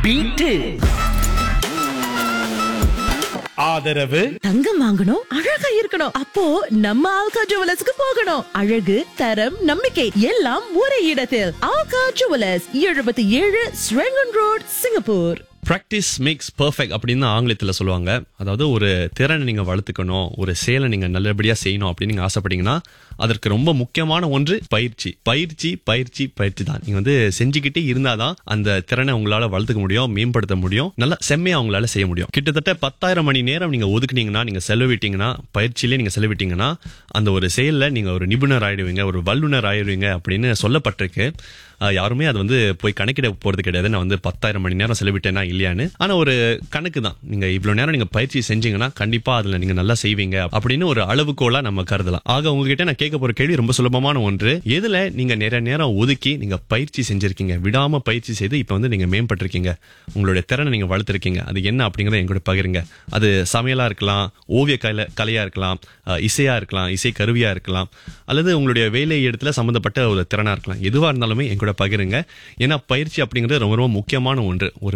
beat ஆதரவு தங்கம் வாங்கணும் அழகா இருக்கணும் அப்போ நம்ம ஆல்கா ஜுவலர்ஸ்க்கு போகணும் அழகு தரம் நம்பிக்கை எல்லாம் ஒரே இடத்தில் ஆல்கா ஜுவலர்ஸ் எழுபத்தி ஏழு Serangoon road Singapore practice makes perfect அப்படின்னு ஆங்கிலத்தில் சொல்லுவாங்க அதாவது ஒரு திறனை நீங்கள் வளர்த்துக்கணும் ஒரு செயலை நீங்கள் நல்லபடியாக செய்யணும் அப்படின்னு நீங்கள் ஆசைப்பட்டீங்கன்னா அதற்கு ரொம்ப முக்கியமான ஒன்று பயிற்சி பயிற்சி பயிற்சி பயிற்சி தான் நீங்கள் வந்து செஞ்சுக்கிட்டே இருந்தால் தான் அந்த திறனை உங்களால் வளர்த்துக்க முடியும் மேம்படுத்த முடியும் நல்லா செம்மையாக உங்களால் செய்ய முடியும் கிட்டத்தட்ட பத்தாயிரம் மணி நேரம் நீங்கள் ஒதுக்குனீங்கன்னா நீங்கள் செலவிட்டீங்கன்னா பயிற்சியிலே நீங்கள் செலவிட்டீங்கன்னா அந்த ஒரு செயலில் நீங்கள் ஒரு நிபுணர் ஆயிடுவீங்க ஒரு வல்லுனர் ஆயிடுவீங்க அப்படின்னு சொல்லப்பட்டிருக்கு அஹ் யாருமே அது வந்து போய் கணக்கிட போறது கிடையாது நான் வந்து பத்தாயிரம் மணி நேரம் செலவிட்டேனா இல்லையான்னு ஆனா ஒரு கணக்கு தான் நீங்க இவ்வளவு நேரம் நீங்க பயிற்சி செஞ்சீங்கன்னா கண்டிப்பா அதுல நீங்க நல்லா செய்வீங்க அப்படின்னு ஒரு அளவுகோலா நம்ம கருதலாம் ஆக உங்ககிட்ட நான் கேட்க போற கேள்வி ரொம்ப சுலபமான ஒன்று எதுல நீங்க நிறைய நேரம் ஒதுக்கி நீங்க பயிற்சி செஞ்சிருக்கீங்க விடாம பயிற்சி செய்து இப்ப வந்து நீங்க மேம்பட்டிருக்கீங்க உங்களுடைய திறனை நீங்க வளர்த்திருக்கீங்க அது என்ன அப்படிங்கறத என் கூட பகிருங்க அது சமையலா இருக்கலாம் ஓவிய கலை கலையா இருக்கலாம் அஹ் இசையா இருக்கலாம் இசை கருவியா இருக்கலாம் அல்லது உங்களுடைய வேலை இடத்துல சம்பந்தப்பட்ட ஒரு திறனா இருக்கலாம் எதுவா இருந்தாலுமே என் கூட பகிருங்க ஏன்னா பயிற்சி அப்படிங்கிறது ரொம்ப ரொம்ப முக்கியமான ஒன்று ஒரு